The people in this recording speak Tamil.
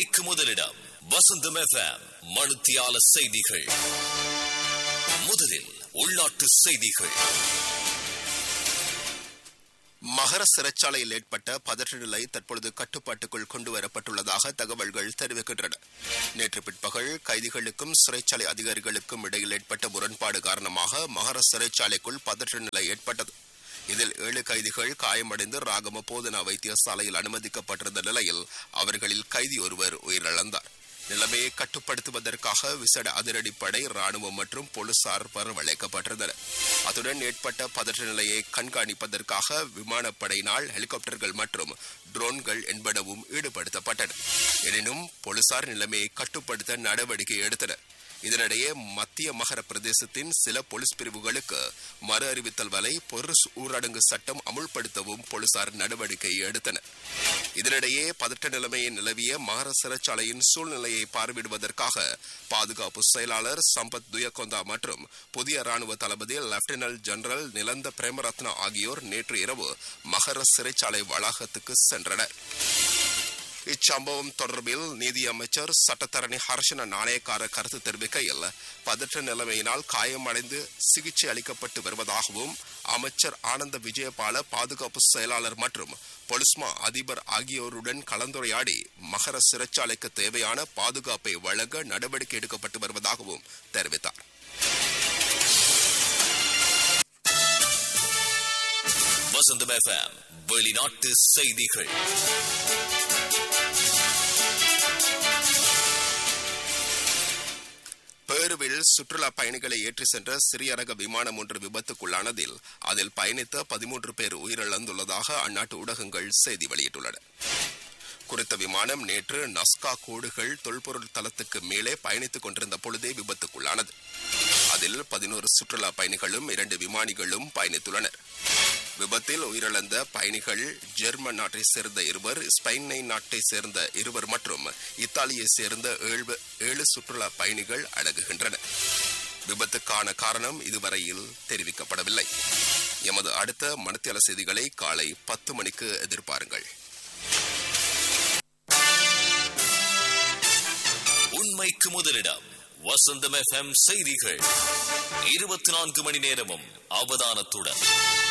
உண்மைக்கு முதலிடம் வசந்தம் எஃப்எம் மனுத்தியால செய்திகள் முதலில் உள்நாட்டு செய்திகள் மகர சிறைச்சாலையில் ஏற்பட்ட பதற்ற நிலை தற்பொழுது கட்டுப்பாட்டுக்குள் கொண்டு வரப்பட்டுள்ளதாக தகவல்கள் தெரிவிக்கின்றன நேற்று பிற்பகல் கைதிகளுக்கும் சிறைச்சாலை அதிகாரிகளுக்கும் இடையில் ஏற்பட்ட முரண்பாடு காரணமாக மகர சிறைச்சாலைக்குள் பதற்ற நிலை ஏற்பட்டது இதில் ஏழு கைதிகள் காயமடைந்து ராகம போதனா வைத்தியசாலையில் அனுமதிக்கப்பட்டிருந்த நிலையில் அவர்களில் கைதி ஒருவர் உயிரிழந்தார் நிலைமையை கட்டுப்படுத்துவதற்காக விசேட அதிரடிப்படை ராணுவம் மற்றும் போலீசார் வரவழைக்கப்பட்டிருந்தனர் அத்துடன் ஏற்பட்ட பதற்ற நிலையை கண்காணிப்பதற்காக விமானப்படையினால் ஹெலிகாப்டர்கள் மற்றும் ட்ரோன்கள் என்பனவும் ஈடுபடுத்தப்பட்டன எனினும் போலீசார் நிலைமையை கட்டுப்படுத்த நடவடிக்கை எடுத்தனர் இதனிடையே மத்திய மகர பிரதேசத்தின் சில போலீஸ் பிரிவுகளுக்கு மறு அறிவித்தல் வரை பொது ஊரடங்கு சட்டம் அமுல்படுத்தவும் போலீசார் நடவடிக்கை எடுத்தனர் இதனிடையே பதற்ற நிலைமையை நிலவிய மகர சிறைச்சாலையின் சூழ்நிலையை பார்வையிடுவதற்காக பாதுகாப்பு செயலாளர் சம்பத் துயகொந்தா மற்றும் புதிய ராணுவ தளபதி லெப்டினன்ட் ஜெனரல் நிலந்த பிரேமரத்னா ஆகியோர் நேற்று இரவு மகர சிறைச்சாலை வளாகத்துக்கு சென்றனர் இச்சம்பவம் தொடர்பில் நீதியமைச்சர் சட்டத்தரணி ஹர்ஷன நாணயக்கார கருத்து தெரிவிக்கையில் பதற்ற நிலைமையினால் காயமடைந்து சிகிச்சை அளிக்கப்பட்டு வருவதாகவும் அமைச்சர் ஆனந்த விஜயபால பாதுகாப்பு செயலாளர் மற்றும் பொலிஸ்மா அதிபர் ஆகியோருடன் கலந்துரையாடி மகர சிறைச்சாலைக்கு தேவையான பாதுகாப்பை வழங்க நடவடிக்கை எடுக்கப்பட்டு வருவதாகவும் தெரிவித்தார் வசந்தம் எஃப்எம் வெளிநாட்டு செய்திகள் பேருவில் சுற்றுலா பயணிகளை ஏற்றி சென்ற சிறிய ரக விமானம் ஒன்று விபத்துக்குள்ளானதில் அதில் பயணித்த பதிமூன்று பேர் உயிரிழந்துள்ளதாக அந்நாட்டு ஊடகங்கள் செய்தி வெளியிட்டுள்ளன குறித்த விமானம் நேற்று நஸ்கா கோடுகள் தொல்பொருள் தளத்துக்கு மேலே பயணித்துக் கொண்டிருந்த பொழுதே விபத்துக்குள்ளானது அதில் பதினோரு சுற்றுலா பயணிகளும் இரண்டு விமானிகளும் பயணித்துள்ளனர் விபத்தில் உயிரிழந்த பயணிகள் ஜெர்மன் நாட்டை சேர்ந்த இருவர் ஸ்பெயினை நாட்டை சேர்ந்த இருவர் மற்றும் இத்தாலியை சேர்ந்த ஏழு ஏழு சுற்றுலா பயணிகள் அடங்குகின்றனர் விபத்துக்கான காரணம் இதுவரையில் தெரிவிக்கப்படவில்லை எமது அடுத்த மனத்தியால செய்திகளை காலை பத்து மணிக்கு எதிர்பாருங்கள் உண்மைக்கு முதலிடம் வசந்தம் எஃப்எம் செய்திகள் இருபத்தி நான்கு மணி நேரமும் அவதானத்துடன்